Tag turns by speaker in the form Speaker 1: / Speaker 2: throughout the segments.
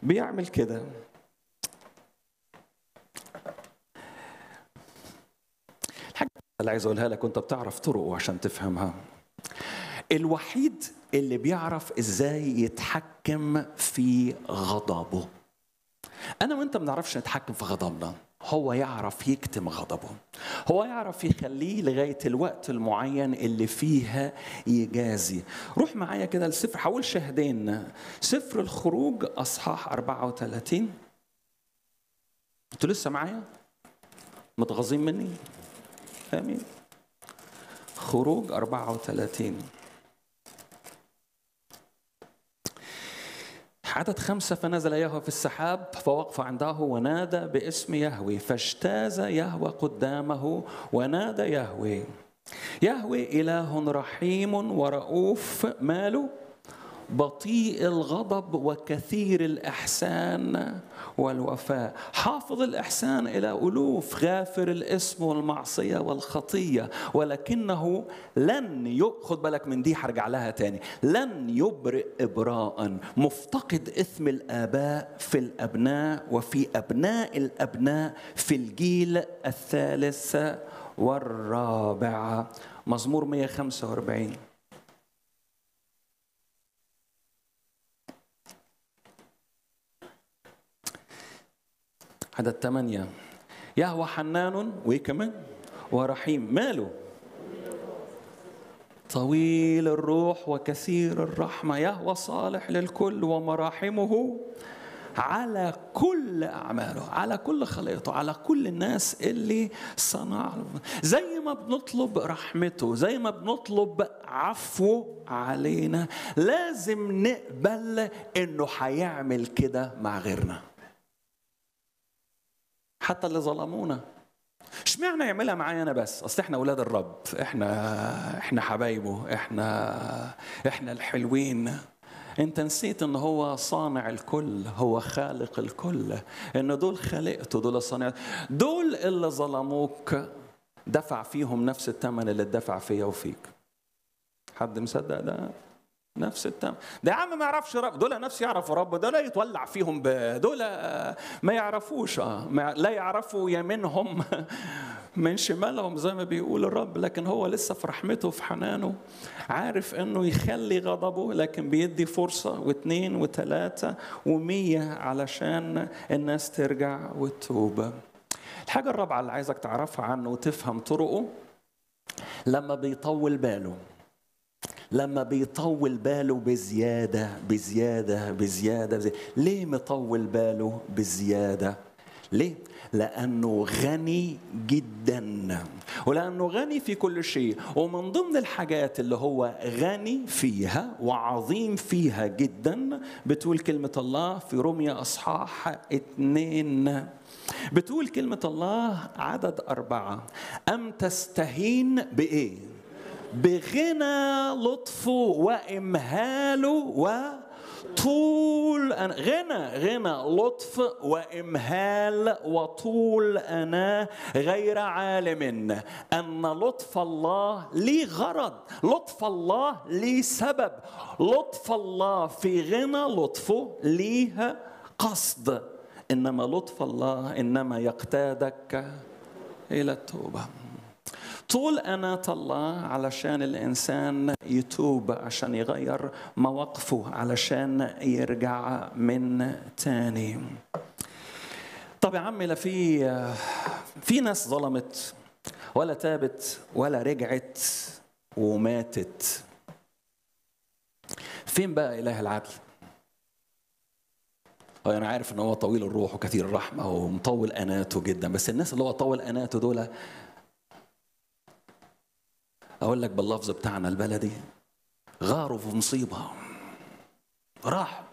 Speaker 1: بيعمل كده الحاجة اللي عايز اقولها لك وانت بتعرف طرقه عشان تفهمها الوحيد اللي بيعرف ازاي يتحكم في غضبه انا وانت ما بنعرفش نتحكم في غضبنا هو يعرف يكتم غضبه هو يعرف يخليه لغاية الوقت المعين اللي فيها يجازي روح معايا كده لسفر حول شهدين سفر الخروج أصحاح 34 انتوا لسه معايا متغاظين مني فاهمين خروج 34 عدد خمسة فنزل يهوى في السحاب فوقف عنده ونادى باسم يهوي فاجتاز يهوى قدامه ونادى يهوي يهوي إله رحيم ورؤوف ماله بطيء الغضب وكثير الإحسان والوفاء حافظ الإحسان إلى ألوف غافر الإثم والمعصية والخطية ولكنه لن يأخذ بالك من دي هرجع لها تاني لن يبرئ إبراء مفتقد إثم الآباء في الأبناء وفي أبناء الأبناء في الجيل الثالث والرابع مزمور 145 عدد ثمانية يهوى حنان وإيه كمان ورحيم ماله طويل الروح وكثير الرحمة يهوى صالح للكل ومراحمه على كل أعماله على كل خليقته على كل الناس اللي صنع زي ما بنطلب رحمته زي ما بنطلب عفوه علينا لازم نقبل انه هيعمل كده مع غيرنا حتى اللي ظلمونا اشمعنى يعملها معايا انا بس اصل احنا اولاد الرب احنا احنا حبايبه احنا احنا الحلوين انت نسيت ان هو صانع الكل هو خالق الكل ان دول خلقته دول صانع دول اللي ظلموك دفع فيهم نفس الثمن اللي اتدفع فيا وفيك حد مصدق ده نفس التم ده يا عم ما يعرفش رب دول نفس يعرفوا رب دول يتولع فيهم ب... دول ما يعرفوش اه ما... لا يعرفوا يمينهم من شمالهم زي ما بيقول الرب لكن هو لسه في رحمته في حنانه عارف انه يخلي غضبه لكن بيدي فرصة واثنين وثلاثة ومية علشان الناس ترجع وتتوب الحاجة الرابعة اللي عايزك تعرفها عنه وتفهم طرقه لما بيطول باله لما بيطول باله بزيادة بزيادة بزيادة, بزيادة. ليه مطول باله بزيادة ليه؟ لأنه غني جدا ولأنه غني في كل شيء ومن ضمن الحاجات اللي هو غني فيها وعظيم فيها جدا بتقول كلمة الله في رمية أصحاح اتنين بتقول كلمة الله عدد أربعة أم تستهين بإيه؟ بغنى لطفه وامهاله وطول أنا غنى غنى لطف وامهال وطول انا غير عالم ان لطف الله لي غرض لطف الله لي سبب لطف الله في غنى لطفه ليه قصد انما لطف الله انما يقتادك الى التوبه طول أناة الله علشان الإنسان يتوب عشان يغير مواقفه علشان يرجع من تاني طب يا عمي لا في في ناس ظلمت ولا تابت ولا رجعت وماتت فين بقى إله العدل؟ هو أنا عارف إن هو طويل الروح وكثير الرحمة ومطول أناته جدا بس الناس اللي هو طول أناته دول اقول لك باللفظ بتاعنا البلدي غاروا في مصيبه راح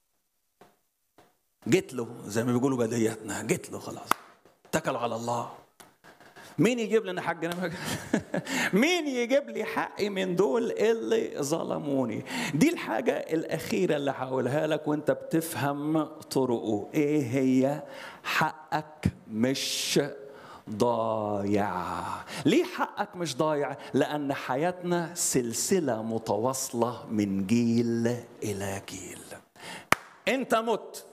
Speaker 1: جيت له زي ما بيقولوا بدياتنا جيت له خلاص اتكلوا على الله مين يجيب لنا حقنا مين يجيب لي حقي من دول اللي ظلموني دي الحاجة الأخيرة اللي هقولها لك وانت بتفهم طرقه ايه هي حقك مش ضايع ليه حقك مش ضايع لأن حياتنا سلسلة متواصلة من جيل إلى جيل أنت مت